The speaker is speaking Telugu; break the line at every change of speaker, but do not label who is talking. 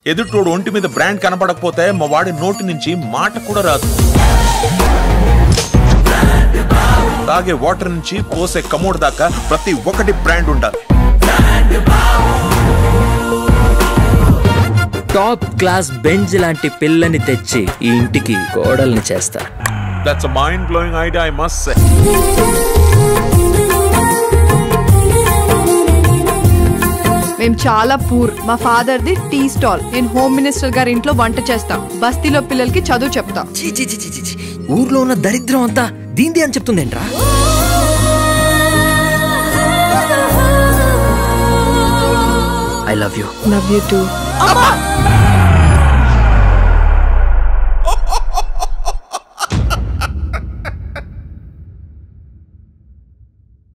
ఎదుటోడు ఒంటి మీద బ్రాండ్ కనపడకపోతే మా వాడి నోటి నుంచి మాట కూడా రాదు తాగే వాటర్ నుంచి పోసే కమోడ్ దాకా ప్రతి ఒక్కటి బ్రాండ్ ఉండాలి
టాప్ క్లాస్ బెంజ్ లాంటి పిల్లని తెచ్చి ఈ ఇంటికి కోడల్ని చేస్తా
that's mind blowing idea I must say
మేము చాలా పూర్ మా ఫాదర్ ది టీ స్టాల్ నేను హోమ్ మినిస్టర్ గారి ఇంట్లో వంట చేస్తా బస్తీలో పిల్లలకి చదువు చెప్తా
చీ, చీ, చీ, చీ, చీ, చీ. ఊర్లో ఉన్న దరిద్రం అంతా దీంది అని చెప్తుందేంట్రా I love you
love you two